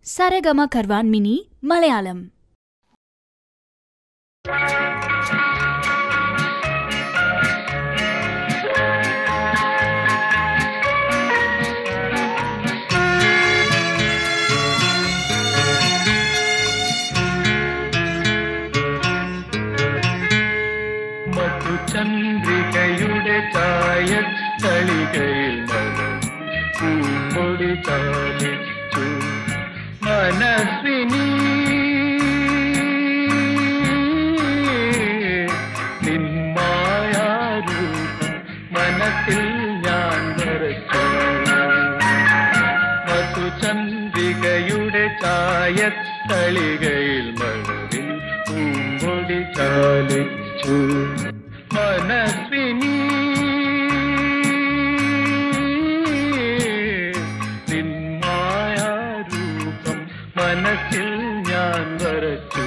സരഗമ കർവാൻ mini Malayalam മധുചന്ദ്രികയുടെ ചായ തളികയിൽ മനം പൂമ്പൊടി ചാലിച്ചു മനസ്വിനി നിന്മായാരൂപം മനസ്സിൽ ഞാൻ വരച്ചു മധുചന്ദ്രികയുടെ ചായ തളികയിൽ മഴവിൽ പൂമ്പൊടി ചാലിച്ചു മനസ്വിനി നിന്മായാരൂപം മനസ്സിൽ ഞാൻ വരച്ചു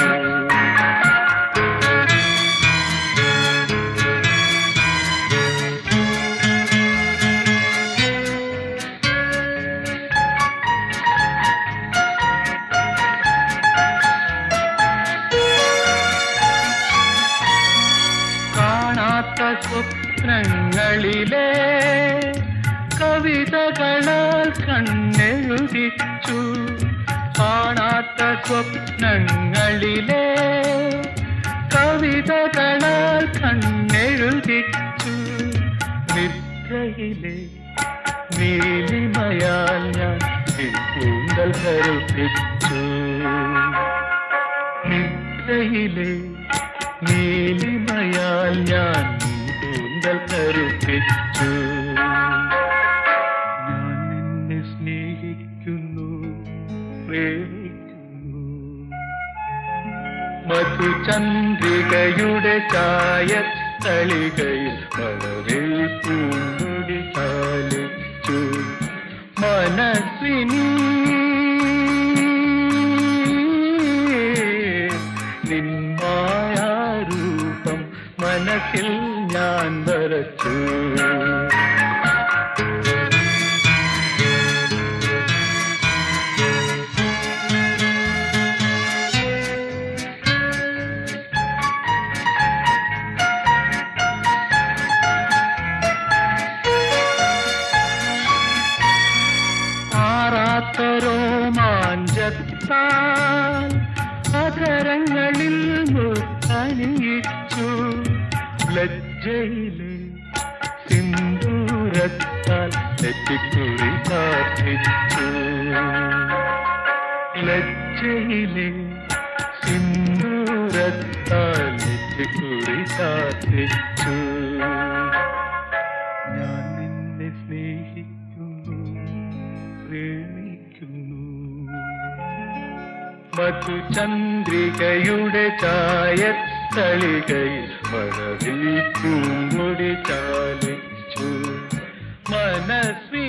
കാണാത്ത സ്വപ്നങ്ങളിലെ കവിതകളാൽ കണ്ണെഴുതിച്ചു കാണാത്ത സ്വപ്നങ്ങളിലെ കവിതകളാൽ കണ്ണെഴുതിച്ചു നിദ്രയിലെ നീലിമയാൽ ഞാൻ നിൻ കൂന്തൽ കരുപ്പിച്ചു നിദ്രയിലെ നീലിമയാൽ ഞാൻ കൂന്തൽ കരുപ്പിച്ചു ഞാൻ നിന്നെ സ്നേഹിക്കുന്നു പ്രേമിക്കുന്നു മധുചന്ദ്രികയുടെ ചായ തളികയിൽ മഴവിൽ പൂമ്പൊടി ചാലിച്ചു മനസ്സിനി നിന്മായാരൂപം മനസ്സിൽ ഞാൻ വരച്ചു ആറാത്ത രോമാഞ്ചത്താൽ അധരങ്ങളിൽ മുത്തണിയിച്ചു ലജ്ജയിലെ സിന്ദൂരത്താൽ നെറ്റിക്കുറി പ്രാർത്ഥിച്ചു ലജ്ജയിലെ സിന്ദൂരത്താൽ നെറ്റിക്കുറി പ്രാർത്ഥിച്ചു ഞാൻ നിന്നെ സ്നേഹിക്കുന്നു പ്രേമിക്കുന്നു മധുചന്ദ്രികയുടെ ചായ തളികയിൽ മഴവിൽ പൂമ്പൊടി ചാലിച്ചു മനസ്സിൽ